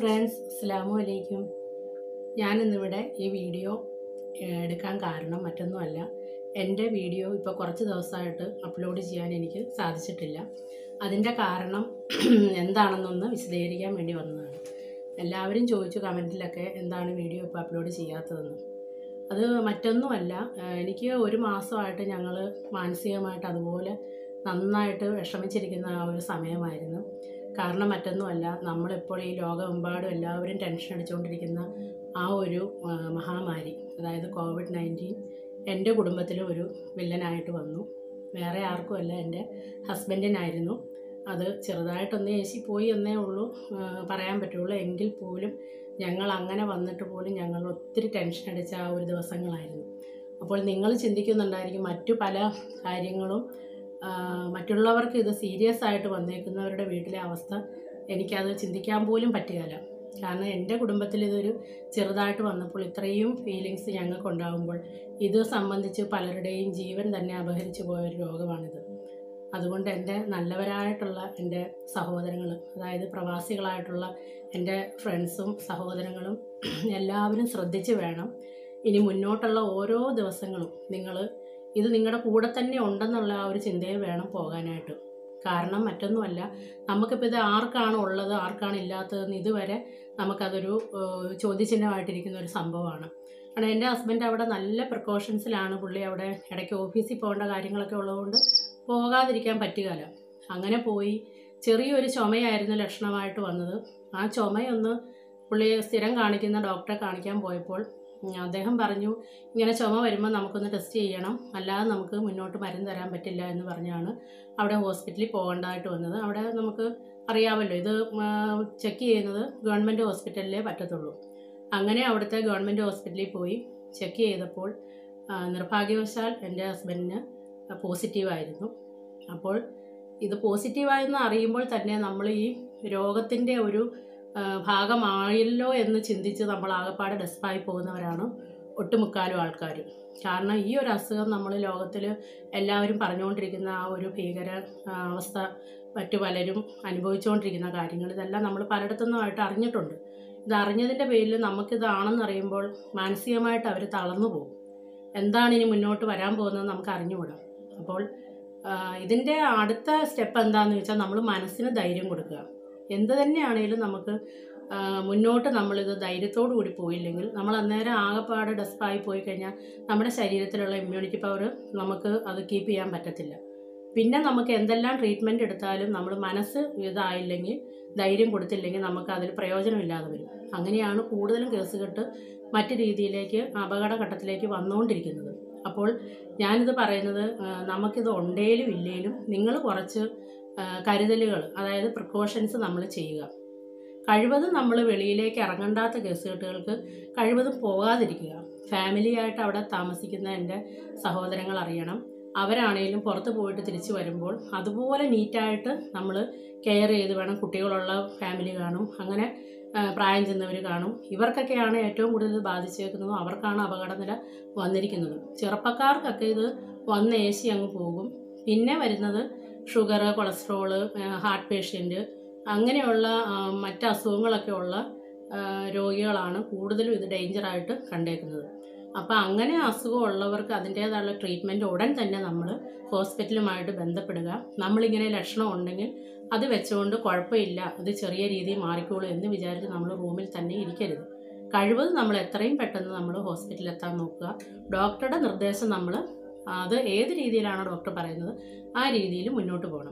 friends അസ്സാമു അലൈക്കും ഞാനിന്നിവിടെ ഈ വീഡിയോ ഏഹ്, എടുക്കാൻ കാരണം മറ്റൊന്നുമല്ല എൻ്റെ വീഡിയോ ഇപ്പോൾ കുറച്ച് ദിവസമായിട്ട് അപ്ലോഡ് ചെയ്യാൻ എനിക്ക് സാധിച്ചിട്ടില്ല അതിൻ്റെ കാരണം എന്താണെന്നൊന്ന് വിശദീകരിക്കാൻ വേണ്ടി വന്നതാണ് എല്ലാവരും ചോദിച്ചു കമൻറ്റിലൊക്കെ എന്താണ് വീഡിയോ ഇപ്പോൾ അപ്ലോഡ് ചെയ്യാത്തതെന്ന് അത് മറ്റൊന്നുമല്ല ഏഹ്, എനിക്ക് ഒരു മാസമായിട്ട് ഞങ്ങൾ മാനസികമായിട്ട് അതുപോലെ നന്നായിട്ട് വിഷമിച്ചിരിക്കുന്ന ആ ഒരു സമയമായിരുന്നു കാരണം മറ്റൊന്നുമല്ല നമ്മളിപ്പോൾ ഈ ലോകമെമ്പാടും എല്ലാവരും ടെൻഷൻ അടിച്ചുകൊണ്ടിരിക്കുന്ന ആ ഒരു ആ, മഹാമാരി അതായത് കോവിഡ് നയൻറ്റീൻ എൻ്റെ കുടുംബത്തിലും ഒരു വില്ലനായിട്ട് വന്നു വേറെ ആർക്കുമല്ല എൻ്റെ ഹസ്ബൻഡിനായിരുന്നു അത് ചെറുതായിട്ടൊന്ന് ഏശി പോയി എന്നേ ഉള്ളൂ ആ, പറയാൻ പറ്റുള്ളൂ എങ്കിൽ പോലും ഞങ്ങൾ അങ്ങനെ വന്നിട്ട് പോലും ഞങ്ങൾ ഒത്തിരി ടെൻഷൻ അടിച്ച ആ ഒരു ദിവസങ്ങളായിരുന്നു അപ്പോൾ നിങ്ങൾ ചിന്തിക്കുന്നുണ്ടായിരിക്കും മറ്റു പല കാര്യങ്ങളും ആ, മറ്റുള്ളവർക്ക് ഇത് സീരിയസ് ആയിട്ട് വന്നേക്കുന്നവരുടെ വീട്ടിലെ അവസ്ഥ എനിക്കത് ചിന്തിക്കാൻ പോലും പറ്റുകയില്ല കാരണം എൻ്റെ കുടുംബത്തിൽ ഇതൊരു ചെറുതായിട്ട് വന്നപ്പോൾ ഇത്രയും ഫീലിങ്സ് ഞങ്ങൾക്ക് ഉണ്ടാകുമ്പോൾ ഇത് സംബന്ധിച്ച് പലരുടെയും ജീവൻ തന്നെ അപഹരിച്ചു പോയ ഒരു രോഗമാണിത് അതുകൊണ്ട് എൻ്റെ നല്ലവരായിട്ടുള്ള എൻ്റെ സഹോദരങ്ങൾ അതായത് പ്രവാസികളായിട്ടുള്ള എൻ്റെ ഫ്രണ്ട്സും സഹോദരങ്ങളും എല്ലാവരും ശ്രദ്ധിച്ച് വേണം ഇനി മുന്നോട്ടുള്ള ഓരോ ദിവസങ്ങളും നിങ്ങൾ ഇത് നിങ്ങളുടെ കൂടെ തന്നെ ഉണ്ടെന്നുള്ള ആ ഒരു ചിന്തയിൽ വേണം പോകാനായിട്ട് കാരണം മറ്റൊന്നുമല്ല നമുക്കിപ്പോൾ ഇത് ആർക്കാണ് ഉള്ളത് ആർക്കാണ് ഇല്ലാത്തതെന്ന് ഇതുവരെ നമുക്കതൊരു ഏഹ്, ചോദ്യചിഹ്നമായിട്ടിരിക്കുന്ന ഒരു സംഭവമാണ് കാരണം എൻ്റെ ഹസ്ബൻഡ് അവിടെ നല്ല പ്രിക്കോഷൻസിലാണ് പുള്ളി അവിടെ ഇടയ്ക്ക് ഓഫീസിൽ പോകേണ്ട കാര്യങ്ങളൊക്കെ ഉള്ളതുകൊണ്ട് പോകാതിരിക്കാൻ പറ്റുകയില്ല അങ്ങനെ പോയി ചെറിയൊരു ചുമയായിരുന്നു ലക്ഷണമായിട്ട് വന്നത് ആ ചുമയൊന്ന് പുള്ളി സ്ഥിരം കാണിക്കുന്ന ഡോക്ടറെ കാണിക്കാൻ പോയപ്പോൾ ഉം, അദ്ദേഹം പറഞ്ഞു ഇങ്ങനെ ചുമ വരുമ്പോൾ നമുക്കൊന്ന് ടെസ്റ്റ് ചെയ്യണം അല്ലാതെ നമുക്ക് മുന്നോട്ട് മരുന്ന് തരാൻ പറ്റില്ല എന്ന് പറഞ്ഞാണ് അവിടെ ഹോസ്പിറ്റലിൽ പോകേണ്ടതായിട്ട് വന്നത് അവിടെ നമുക്ക് അറിയാമല്ലോ ഇത് ചെക്ക് ചെയ്യുന്നത് ഗവൺമെൻറ് ഹോസ്പിറ്റലിലേ പറ്റത്തുള്ളൂ അങ്ങനെ അവിടുത്തെ ഗവൺമെൻറ് ഹോസ്പിറ്റലിൽ പോയി ചെക്ക് ചെയ്തപ്പോൾ ആ, നിർഭാഗ്യവശാൽ എൻ്റെ ഹസ്ബൻഡിന് പോസിറ്റീവായിരുന്നു അപ്പോൾ ഇത് പോസിറ്റീവായെന്ന് അറിയുമ്പോൾ തന്നെ നമ്മൾ ഈ രോഗത്തിൻ്റെ ഒരു ആ, ഭാഗമായല്ലോ എന്ന് ചിന്തിച്ച് നമ്മൾ ആകെപ്പാടെ ഡെസ്പായി പോകുന്നവരാണ് ഒട്ടുമുക്കാലും ആൾക്കാർ കാരണം ഈ ഒരു അസുഖം നമ്മൾ ലോകത്തിൽ എല്ലാവരും പറഞ്ഞുകൊണ്ടിരിക്കുന്ന ആ ഒരു ഭീകര ആ, അവസ്ഥ മറ്റു പലരും അനുഭവിച്ചുകൊണ്ടിരിക്കുന്ന കാര്യങ്ങൾ ഇതെല്ലാം നമ്മൾ പലയിടത്തുനിന്നുമായിട്ട് അറിഞ്ഞിട്ടുണ്ട് ഇത് അറിഞ്ഞതിൻ്റെ പേരിൽ നമുക്കിതാണെന്ന് അറിയുമ്പോൾ മാനസികമായിട്ട് അവർ തളർന്നു പോകും എന്താണ് ഇനി മുന്നോട്ട് വരാൻ പോകുന്നത് നമുക്ക് അറിഞ്ഞുകൂടാം അപ്പോൾ ആ, ഇതിൻ്റെ അടുത്ത സ്റ്റെപ്പ് എന്താണെന്ന് വെച്ചാൽ നമ്മൾ മനസ്സിന് ധൈര്യം കൊടുക്കുക എന്ത് തന്നെയാണേലും നമുക്ക് ആ, മുന്നോട്ട് നമ്മളിത് ധൈര്യത്തോടു കൂടി പോയില്ലെങ്കിൽ നമ്മൾ അന്നേരം ആകെപ്പാട് ഡെസ്പായി പോയി കഴിഞ്ഞാൽ നമ്മുടെ ശരീരത്തിലുള്ള ഇമ്മ്യൂണിറ്റി പവർ നമുക്ക് അത് കീപ്പ് ചെയ്യാൻ പറ്റത്തില്ല പിന്നെ നമുക്ക് എന്തെല്ലാം ട്രീറ്റ്മെൻറ്റ് എടുത്താലും നമ്മൾ മനസ്സ് ഇതായില്ലെങ്കിൽ ധൈര്യം കൊടുത്തില്ലെങ്കിൽ നമുക്ക് അതിൽ പ്രയോജനമില്ലാതെ വരും അങ്ങനെയാണ് കൂടുതലും കേസുകെട്ട് മറ്റ് രീതിയിലേക്ക് അപകടഘട്ടത്തിലേക്ക് വന്നുകൊണ്ടിരിക്കുന്നത് അപ്പോൾ ഞാനിത് പറയുന്നത് ആ, നമുക്കിത് ഉണ്ടേലും ഇല്ലേലും നിങ്ങൾ കുറച്ച് കരുതലുകൾ അതായത് പ്രിക്കോഷൻസ് നമ്മൾ ചെയ്യുക കഴിവതും നമ്മൾ വെളിയിലേക്ക് ഇറങ്ങണ്ടാത്ത കേസുകെട്ടുകൾക്ക് കഴിവതും പോകാതിരിക്കുക ഫാമിലിയായിട്ട് അവിടെ താമസിക്കുന്ന എൻ്റെ സഹോദരങ്ങൾ അറിയണം അവരാണേലും പുറത്ത് പോയിട്ട് തിരിച്ചു വരുമ്പോൾ അതുപോലെ നീറ്റായിട്ട് നമ്മൾ കെയർ ചെയ്ത് വേണം കുട്ടികളുള്ള ഫാമിലി കാണും അങ്ങനെ ആ, പ്രായം ചെന്നവർ കാണും ഇവർക്കൊക്കെയാണ് ഏറ്റവും കൂടുതൽ ബാധിച്ചേക്കുന്നതും അവർക്കാണ് അപകടനില വന്നിരിക്കുന്നതും ചെറുപ്പക്കാർക്കൊക്കെ ഇത് വന്ന് ഏശി അങ്ങ് പോകും പിന്നെ വരുന്നത് ഷുഗർ കൊളസ്ട്രോള് ഹാർട്ട് പേഷ്യൻറ്റ് അങ്ങനെയുള്ള ആ, മറ്റ് അസുഖങ്ങളൊക്കെ ഉള്ള ആ, രോഗികളാണ് കൂടുതലും ഇത് ഡേഞ്ചറായിട്ട് കണ്ടേക്കുന്നത് അപ്പോൾ അങ്ങനെ അസുഖമുള്ളവർക്ക് അതിൻ്റേതായുള്ള ട്രീറ്റ്മെൻറ്റ് ഉടൻ തന്നെ നമ്മൾ ഹോസ്പിറ്റലുമായിട്ട് ബന്ധപ്പെടുക നമ്മളിങ്ങനെ ലക്ഷണം ഉണ്ടെങ്കിൽ അത് വെച്ചുകൊണ്ട് കുഴപ്പമില്ല ഇത് ചെറിയ രീതിയിൽ മാറിക്കോളൂ എന്ന് വിചാരിച്ച് നമ്മൾ റൂമിൽ തന്നെ ഇരിക്കരുത് കഴിവതും നമ്മൾ എത്രയും പെട്ടെന്ന് നമ്മൾ ഹോസ്പിറ്റലിൽ എത്താൻ നോക്കുക ഡോക്ടറുടെ നിർദ്ദേശം നമ്മൾ അത് ഏത് രീതിയിലാണോ ഡോക്ടർ പറയുന്നത് ആ രീതിയിൽ മുന്നോട്ട് പോകണം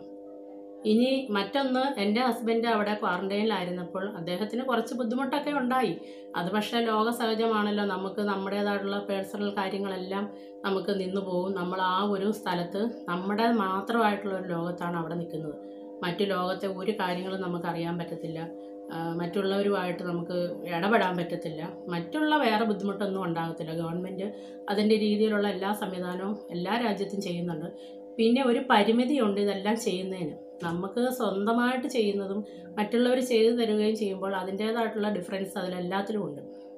ഇനി മറ്റൊന്ന് എൻ്റെ ഹസ്ബൻഡ് അവിടെ ക്വാറന്റൈനിലായിരുന്നപ്പോൾ അദ്ദേഹത്തിന് കുറച്ച് ബുദ്ധിമുട്ടൊക്കെ ഉണ്ടായി അത് പക്ഷേ ലോക സഹജമാണല്ലോ നമുക്ക് നമ്മുടേതായിട്ടുള്ള പേഴ്സണൽ കാര്യങ്ങളെല്ലാം നമുക്ക് നിന്നു പോകും നമ്മൾ ആ ഒരു സ്ഥലത്ത് നമ്മുടെ മാത്രമായിട്ടുള്ള ഒരു ലോകത്താണ് അവിടെ നിൽക്കുന്നത് മറ്റു ലോകത്തെ ഒരു കാര്യങ്ങളും നമുക്ക് അറിയാൻ പറ്റത്തില്ല ആ, മറ്റുള്ളവരുമായിട്ട് നമുക്ക് ഇടപെടാൻ പറ്റത്തില്ല മറ്റുള്ള വേറെ ബുദ്ധിമുട്ടൊന്നും ഉണ്ടാകത്തില്ല ഗവൺമെൻറ് അതിൻ്റെ രീതിയിലുള്ള എല്ലാ സംവിധാനവും എല്ലാ രാജ്യത്തും ചെയ്യുന്നുണ്ട് പിന്നെ ഒരു പരിമിതിയുണ്ട് ഇതെല്ലാം ചെയ്യുന്നതിന് നമുക്ക് സ്വന്തമായിട്ട് ചെയ്യുന്നതും മറ്റുള്ളവർ ചെയ്തു തരികയും ചെയ്യുമ്പോൾ അതിൻ്റേതായിട്ടുള്ള ഡിഫറൻസ് അതിലെല്ലാത്തിലും ഉണ്ട്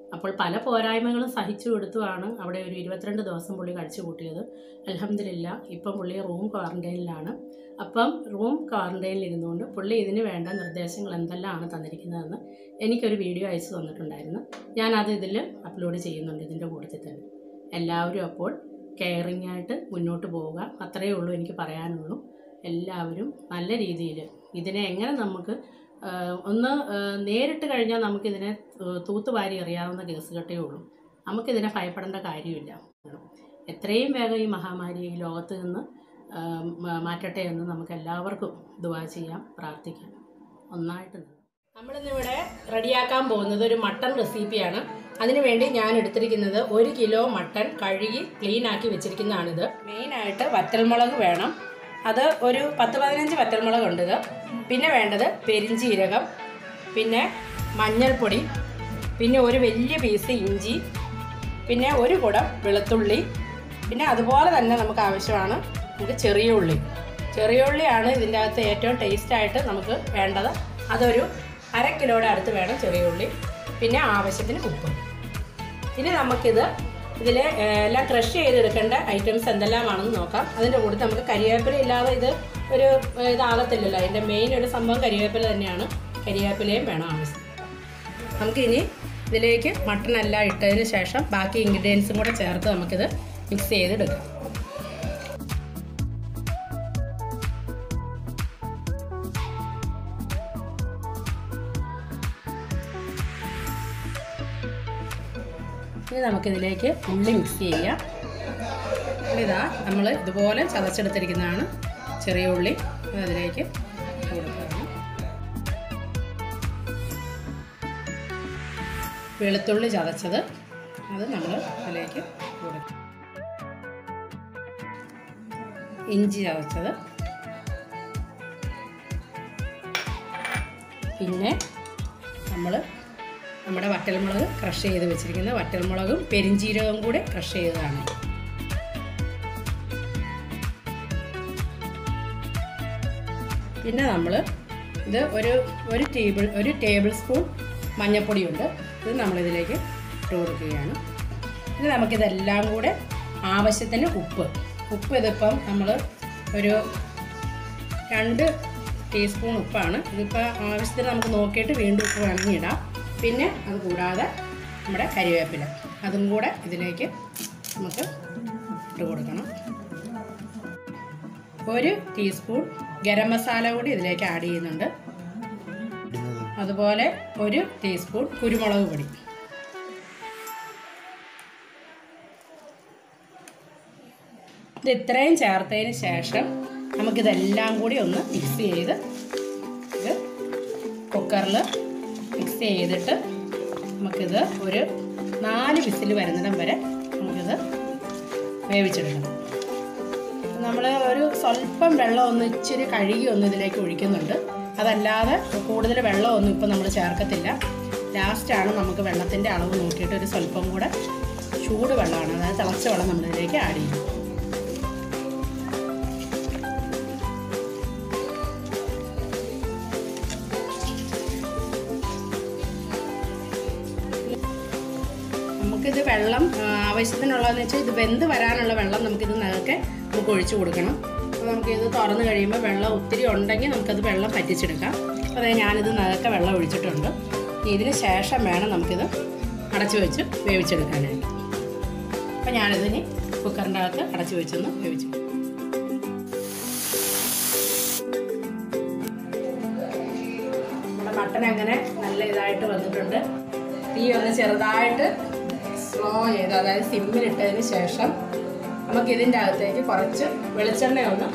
അപ്പോൾ പല പോരായ്മകളും സഹിച്ചു കൊടുത്തുമാണ് അവിടെ ഒരു ഇരുപത്തിരണ്ട് ദിവസം പുള്ളി കഴിച്ചു കൂട്ടിയത് അലഹമില്ല ഇപ്പം പുള്ളി റൂം ക്വാറൻറ്റൈനിലാണ് അപ്പം റൂം ക്വാറൻറ്റൈനിൽ ഇരുന്നുകൊണ്ട് പുള്ളി ഇതിന് വേണ്ട നിർദ്ദേശങ്ങൾ എന്തെല്ലാമാണ് തന്നിരിക്കുന്നതെന്ന് എനിക്കൊരു വീഡിയോ അയച്ചു തന്നിട്ടുണ്ടായിരുന്നു ഞാനത് ഇതിൽ അപ്ലോഡ് ചെയ്യുന്നുണ്ട് ഇതിൻ്റെ കൂട്ടത്തിൽ തന്നെ എല്ലാവരും അപ്പോൾ കെയറിങ് ആയിട്ട് മുന്നോട്ട് പോവുക അത്രയേ ഉള്ളൂ എനിക്ക് പറയാനുള്ളൂ എല്ലാവരും നല്ല രീതിയിൽ ഇതിനെ എങ്ങനെ നമുക്ക് ആ, ഒന്ന് ആ, നേരിട്ട് കഴിഞ്ഞാൽ നമുക്കിതിനെ തു- തൂത്തുവാരി അറിയാവുന്ന കേസുകെട്ടേ ഉള്ളൂ നമുക്കിതിനെ ഭയപ്പെടേണ്ട കാര്യമില്ല എത്രയും വേഗം ഈ മഹാമാരി ഈ ലോകത്ത് നിന്ന് ആ, മ- മാറ്റട്ടെ എന്ന് നമുക്ക് എല്ലാവർക്കും ദുവാ ചെയ്യാം പ്രാർത്ഥിക്കാം ഒന്നായിട്ട് നിന്ന് നമ്മളിന്നിവിടെ റെഡിയാക്കാൻ പോകുന്നത് ഒരു മട്ടൺ റെസിപ്പിയാണ് അതിനുവേണ്ടി ഞാൻ എടുത്തിരിക്കുന്നത് ഒരു കിലോ മട്ടൺ കഴുകി ക്ലീൻ ആക്കി വെച്ചിരിക്കുന്നതാണിത് മെയിനായിട്ട് വറ്റൽമുളക് വേണം അത് ഒരു പത്ത് പതിനഞ്ച് വറ്റൽമുളക് ഉണ്ട് ഇത് പിന്നെ വേണ്ടത് പെരിഞ്ചീരകം പിന്നെ മഞ്ഞൾപ്പൊടി പിന്നെ ഒരു വലിയ പീസ് ഇഞ്ചി പിന്നെ ഒരു കുടം വെളുത്തുള്ളി പിന്നെ അതുപോലെ തന്നെ നമുക്ക് ആവശ്യമാണ് നമുക്ക് ചെറിയ ഉള്ളി ചെറിയ ഉള്ളിയാണ് ഇതിൻ്റെ അകത്ത് ഏറ്റവും ടേസ്റ്റായിട്ട് നമുക്ക് വേണ്ടത് അതൊരു അര കിലോയുടെ അടുത്ത് വേണം ചെറിയ ഉള്ളി പിന്നെ ആവശ്യത്തിന് ഉപ്പ് ഇനി നമുക്കിത് ഇതിൽ എല്ലാം ക്രഷ് ചെയ്തെടുക്കേണ്ട ഐറ്റംസ് എന്തെല്ലാമാണെന്ന് നോക്കാം അതിൻ്റെ കൂടെ നമുക്ക് കരിവേപ്പില ഇല്ലാതെ ഇത് ഒരു ഏഹ്, ഇതാകത്തില്ലല്ലോ അതിൻ്റെ മെയിൻ ഒരു സംഭവം കരിവേപ്പില തന്നെയാണ് കരിവേപ്പിലയും വേണം ആവശ്യം നമുക്കിനി ഇതിലേക്ക് മട്ടൺ എല്ലാം ഇട്ടതിന് ശേഷം ബാക്കി ഇൻഗ്രീഡിയൻസും കൂടെ ചേർത്ത് നമുക്കിത് മിക്സ് ചെയ്തെടുക്കാം ഇനി നമുക്കിതിലേക്ക് ഉള്ളി മിക്സ് ചെയ്യാം ഉള്ളി ഇതാ നമ്മൾ ഇതുപോലെ ചതച്ചെടുത്തിരിക്കുന്നതാണ് ചെറിയ ഉള്ളി അത് അതിലേക്ക് കൊടുക്കുകയാണ് വെളുത്തുള്ളി ചതച്ചത് അത് നമ്മൾ അതിലേക്ക് കൊടുക്കും ഇഞ്ചി ചതച്ചത് പിന്നെ നമ്മൾ നമ്മുടെ വറ്റൽമുളക് ക്രഷ് ചെയ്ത് വെച്ചിരിക്കുന്ന വറ്റൽമുളകും പെരിഞ്ചീരകവും കൂടെ ക്രഷ് ചെയ്തതാണ് പിന്നെ നമ്മൾ ഇത് ഒരു ഒരു ടേബിൾ ഒരു ടേബിൾ സ്പൂൺ മഞ്ഞൾപ്പൊടിയുണ്ട് ഇത് നമ്മളിതിലേക്ക് ഇട്ട് കൊടുക്കുകയാണ് ഇനി നമുക്കിതെല്ലാം കൂടെ ആവശ്യത്തിന് ഉപ്പ് ഉപ്പ് ഇതിപ്പം നമ്മൾ ഒരു രണ്ട് ടീസ്പൂൺ ഉപ്പാണ് ഇതിപ്പോൾ ആവശ്യത്തിന് നമുക്ക് നോക്കിയിട്ട് വീണ്ടും ഉപ്പ് വേണമെങ്കിൽ ഇടാം പിന്നെ അത് കൂടാതെ നമ്മുടെ കരിവേപ്പില അതും കൂടെ ഇതിലേക്ക് നമുക്ക് ഇട്ട് കൊടുക്കണം ഒരു ടീസ്പൂൺ ഗരം മസാല കൂടി ഇതിലേക്ക് ആഡ് ചെയ്യുന്നുണ്ട് അതുപോലെ ഒരു ടീസ്പൂൺ കുരുമുളക് പൊടി ഇത് ഇത്രയും ചേർത്തതിന് ശേഷം നമുക്കിതെല്ലാം കൂടി ഒന്ന് മിക്സ് ചെയ്ത് ഇത് കുക്കറിൽ മിക്സ് ചെയ്തിട്ട് നമുക്കിത് ഒരു നാല് വിസിൽ വരുന്നിടം വരെ നമുക്കിത് വേവിച്ചെടുക്കണം നമ്മൾ ഒരു സ്വല്പം വെള്ളം ഒന്ന് ഇച്ചിരി കഴുകി ഒന്ന് ഇതിലേക്ക് ഒഴിക്കുന്നുണ്ട് അതല്ലാതെ കൂടുതൽ വെള്ളമൊന്നും ഇപ്പം നമ്മൾ ചേർക്കത്തില്ല ലാസ്റ്റാണ് നമുക്ക് വെള്ളത്തിൻ്റെ അളവ് നോക്കിയിട്ട് ഒരു സ്വല്പം കൂടെ ചൂട് വെള്ളമാണ് അതായത് തിളച്ച വെള്ളം നമ്മളിതിലേക്ക് ആഡ് ചെയ്യും നമുക്കിത് വെള്ളം ആ, ആവശ്യത്തിനുള്ളതെന്ന് വെച്ചാൽ ഇത് വെന്ത് വരാനുള്ള വെള്ളം നമുക്കിത് നിലക്കെ നമുക്ക് ഒഴിച്ചു കൊടുക്കണം അപ്പോൾ നമുക്കിത് തുറന്ന് കഴിയുമ്പോൾ വെള്ളം ഒത്തിരി ഉണ്ടെങ്കിൽ നമുക്കത് വെള്ളം പറ്റിച്ചെടുക്കാം അപ്പോൾ അതായത് ഞാനിത് നിലക്കെ വെള്ളം ഒഴിച്ചിട്ടുണ്ട് ഇനി ഇതിന് ശേഷം വേണം നമുക്കിത് അടച്ചു വെച്ച് വേവിച്ചെടുക്കാനായിട്ട് അപ്പോൾ ഞാനിതിന് കുക്കറിൻ്റെ അകത്ത് അടച്ചു വെച്ചൊന്ന് വേവിച്ചു നമ്മുടെ മട്ടൻ അങ്ങനെ നല്ല ഇതായിട്ട് വന്നിട്ടുണ്ട് തീ ഒന്ന് ചെറുതായിട്ട് സ്ലോ ചെയ്ത് അതായത് സിമ്മിലിട്ടതിന് ശേഷം നമുക്ക് ഇതിൻ്റെ അകത്തേക്ക് കുറച്ച് വെളിച്ചെണ്ണ ഒന്ന്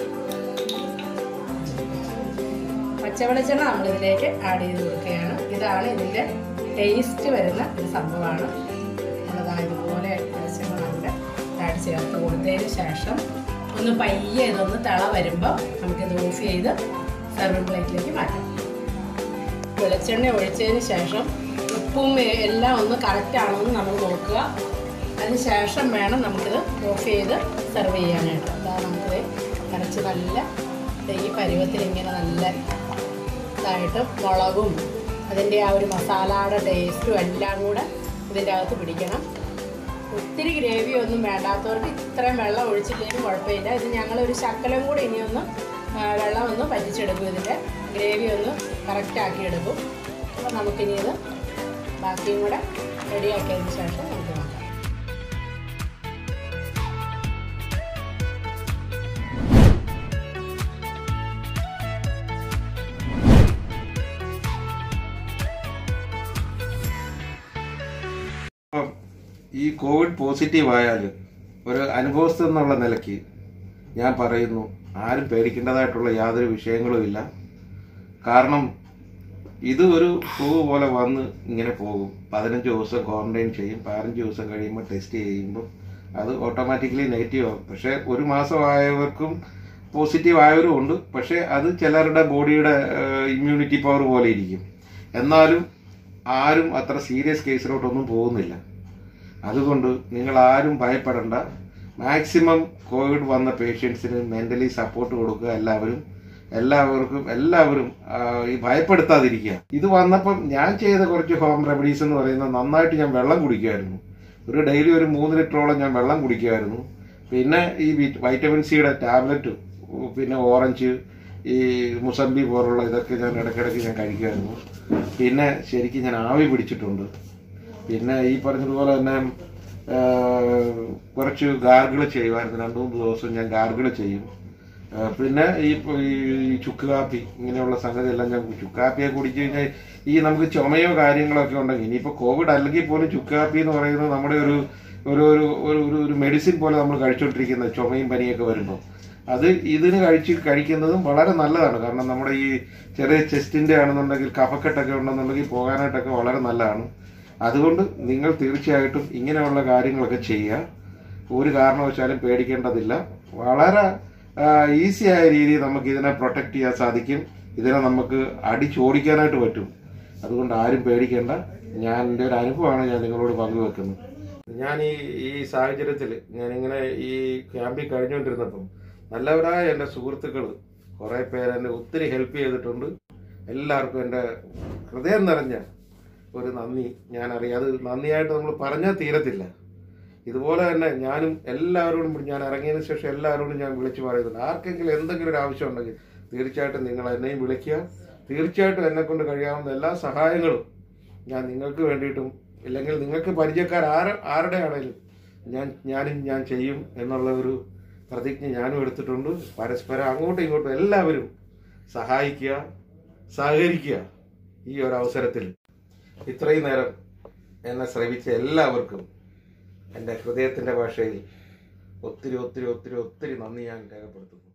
പച്ച വെളിച്ചെണ്ണ നമ്മൾ ഇതിലേക്ക് ആഡ് ചെയ്ത് കൊടുക്കുകയാണ് ഇതാണ് ഇതിൻ്റെ ടേസ്റ്റ് വരുന്ന ഒരു സംഭവമാണ് നമ്മളതാ ഇതുപോലെ വെളിച്ചെണ്ണ നമ്മുടെ ആഡ് ചേർത്ത് കൊടുത്തതിന് ശേഷം ഒന്ന് പയ്യെ ഇതൊന്ന് തിള വരുമ്പോൾ നമുക്കിത് ഓഫ് ചെയ്ത് സെർവിംഗ് പ്ലേറ്റിലേക്ക് മാറ്റാം വെളിച്ചെണ്ണ ഒഴിച്ചതിന് ശേഷം ഉപ്പും എ- എല്ലാം ഒന്ന് കറക്റ്റ് ആണോ എന്ന് നമ്മൾ നോക്കുക അതിന് ശേഷം വേണം നമുക്കിത് ഓഫ് ചെയ്ത് സെർവ് ചെയ്യാനായിട്ട് അതാ നമുക്കിത് കരച്ച് നല്ല ദേ ഈ പരുവത്തിൽ ഇങ്ങനെ നല്ല ഇതായിട്ട് മുളകും അതിൻ്റെ ആ ഒരു മസാലയുടെ ടേസ്റ്റും എല്ലാം കൂടെ ഇതിൻ്റെ അകത്ത് പിടിക്കണം ഒത്തിരി ഗ്രേവി ഒന്നും വേണ്ടാത്തവർക്ക് ഇത്രയും വെള്ളം ഒഴിച്ചില്ലെങ്കിലും കുഴപ്പമില്ല ഇത് ഞങ്ങളൊരു ശക്കലം കൂടി ഇനിയൊന്ന് ആ, വെള്ളം ഒന്ന് പറ്റിച്ചെടുക്കും ഇതിൻ്റെ ഗ്രേവി ഒന്ന് കറക്റ്റാക്കി എടുക്കും അപ്പോൾ നമുക്കിനി ഇത് ബാക്കിയും കൂടെ റെഡിയാക്കിയതിന് ശേഷം നമുക്ക് നോക്കാം അപ്പം ഈ കോവിഡ് പോസിറ്റീവ് ആയാൽ ഒരു അനുഭവസ്ഥ എന്നുള്ള നിലയ്ക്ക് ഞാൻ പറയുന്നു ആരും പേടിക്കേണ്ടതായിട്ടുള്ള യാതൊരു വിഷയങ്ങളും ഇല്ല കാരണം ഇത് ഒരു ഫ്ലൂ പോലെ വന്ന് ഇങ്ങനെ പോകും പതിനഞ്ച് ദിവസം ക്വാറന്റൈൻ ചെയ്യും പതിനഞ്ച് ദിവസം കഴിയുമ്പോൾ ടെസ്റ്റ് ചെയ്യുമ്പോൾ അത് ഓട്ടോമാറ്റിക്കലി നെഗറ്റീവ് ആവും പക്ഷേ ഒരു മാസം ആയവർക്കും പോസിറ്റീവ് ആയവരും ഉണ്ട് പക്ഷേ അത് ചിലരുടെ ബോഡിയുടെ ഇമ്മ്യൂണിറ്റി പവർ പോലെ ഇരിക്കും എന്നാലും ആരും അത്ര സീരിയസ് കേസിലോട്ടൊന്നും പോകുന്നില്ല അതുകൊണ്ട് നിങ്ങൾ ആരും ഭയപ്പെടേണ്ട മാക്സിമം കോവിഡ് വന്ന പേഷ്യൻസിന് മെന്റലി സപ്പോർട്ട് കൊടുക്കുക എല്ലാവരും എല്ലാവർക്കും എല്ലാവരും ആ, ഈ ഭയപ്പെടുത്താതിരിക്കുക ഇത് വന്നപ്പം ഞാൻ ചെയ്ത കുറച്ച് ഹോം റെമഡീസ് എന്ന് പറയുന്നത് നന്നായിട്ട് ഞാൻ വെള്ളം കുടിക്കുമായിരുന്നു ഒരു ഡെയിലി ഒരു മൂന്ന് ലിറ്ററോളം ഞാൻ വെള്ളം കുടിക്കുമായിരുന്നു പിന്നെ ഈ വി- വൈറ്റമിൻ സിയുടെ ടാബ്ലറ്റ് പിന്നെ ഓറഞ്ച് ഈ മുസംബി പോലുള്ള ഇതൊക്കെ ഞാൻ ഇടയ്ക്കിടയ്ക്ക് ഞാൻ കഴിക്കുമായിരുന്നു പിന്നെ ശരിക്കും ഞാൻ ആവി പിടിച്ചിട്ടുണ്ട് പിന്നെ ഈ പറഞ്ഞതുപോലെ തന്നെ ആ, കുറച്ച് ഗാർഗിള് ചെയ്യുമായിരുന്നു രണ്ടു മൂന്ന് ദിവസം ഞാൻ ഗാർഗിള് ചെയ്യും ആ, പിന്നെ ഈ ഇപ്പൊ ഈ ചുക്ക് കാപ്പി ഇങ്ങനെയുള്ള സംഗതിയെല്ലാം ഞാൻ ചുക്ക് കാപ്പിയെ കുടിച്ചു കഴിഞ്ഞാൽ ഈ നമുക്ക് ചുമയോ കാര്യങ്ങളോ ഒക്കെ ഉണ്ടെങ്കിൽ ഇനിയിപ്പോൾ കോവിഡ് അല്ലെങ്കിൽ പോലും ചുക്ക് കാപ്പി എന്ന് പറയുന്നത് നമ്മുടെ ഒരു ഒരു ഒരു ഒരു ഒരു ഒരു മെഡിസിൻ പോലെ നമ്മൾ കഴിച്ചുകൊണ്ടിരിക്കുന്ന ചുമയും പനിയൊക്കെ വരുമ്പോൾ അത് ഇതിന് കഴിച്ച് കഴിക്കുന്നതും വളരെ നല്ലതാണ് കാരണം നമ്മുടെ ഈ ചെറിയ ചെസ്റ്റിന്റെ ആണെന്നുണ്ടെങ്കിൽ കഫക്കെട്ടൊക്കെ ഉണ്ടെന്നുണ്ടെങ്കിൽ പോകാനായിട്ടൊക്കെ വളരെ നല്ലതാണ് അതുകൊണ്ട് നിങ്ങൾ തീർച്ചയായിട്ടും ഇങ്ങനെയുള്ള കാര്യങ്ങളൊക്കെ ചെയ്യുക ഒരു കാരണവശാലും പേടിക്കേണ്ടതില്ല വളരെ ഈസി ആയ രീതിയിൽ നമുക്ക് ഇതിനെ പ്രൊട്ടക്ട് ചെയ്യാൻ സാധിക്കും ഇതിനെ നമുക്ക് അടിച്ചോടിക്കാനായിട്ട് പറ്റും അതുകൊണ്ട് ആരും പേടിക്കേണ്ട ഞാൻ എൻ്റെ ഒരു അനുഭവമാണ് ഞാൻ നിങ്ങളോട് പങ്കുവെക്കുന്നത് ഞാൻ ഈ ഈ സാഹചര്യത്തിൽ ഞാനിങ്ങനെ ഈ ക്യാമ്പിൽ കഴിഞ്ഞുകൊണ്ടിരുന്നപ്പം നല്ലവരായ എൻ്റെ സുഹൃത്തുക്കൾ കുറേ പേര് എന്നെ ഒത്തിരി ഹെൽപ്പ് ചെയ്തിട്ടുണ്ട് എല്ലാവർക്കും എൻ്റെ ഹൃദയം നിറഞ്ഞ ഒരു നന്ദി ഞാൻ അറിയാം അത് നന്ദിയായിട്ട് നമ്മൾ പറഞ്ഞാൽ തീരത്തില്ല ഇതുപോലെ തന്നെ ഞാനും എല്ലാവരോടും ഞാൻ ഇറങ്ങിയതിന് ശേഷം എല്ലാവരോടും ഞാൻ വിളിച്ചു പറയുന്നുണ്ട് ആർക്കെങ്കിലും എന്തെങ്കിലും ഒരു ആവശ്യം ഉണ്ടെങ്കിൽ തീർച്ചയായിട്ടും നിങ്ങൾ എന്നെയും വിളിക്കുക തീർച്ചയായിട്ടും എന്നെ കൊണ്ട് കഴിയാവുന്ന എല്ലാ സഹായങ്ങളും ഞാൻ നിങ്ങൾക്ക് വേണ്ടിയിട്ടും ഇല്ലെങ്കിൽ നിങ്ങൾക്ക് പരിചയക്കാർ ആര് ആരുടെ ആണെങ്കിലും ഞാൻ ഞാനും ഞാൻ ചെയ്യും എന്നുള്ള ഒരു പ്രതിജ്ഞ ഞാനും എടുത്തിട്ടുണ്ട് പരസ്പരം അങ്ങോട്ടും ഇങ്ങോട്ടും എല്ലാവരും സഹായിക്കുക സഹകരിക്കുക ഈ ഒരു അവസരത്തിൽ ഇത്രയും നേരം എന്നെ ശ്രമിച്ച എല്ലാവർക്കും എൻ്റെ ഹൃദയത്തിൻ്റെ ഭാഷയിൽ ഒത്തിരി ഒത്തിരി ഒത്തിരി ഒത്തിരി നന്ദി ഞാൻ രേഖപ്പെടുത്തുന്നു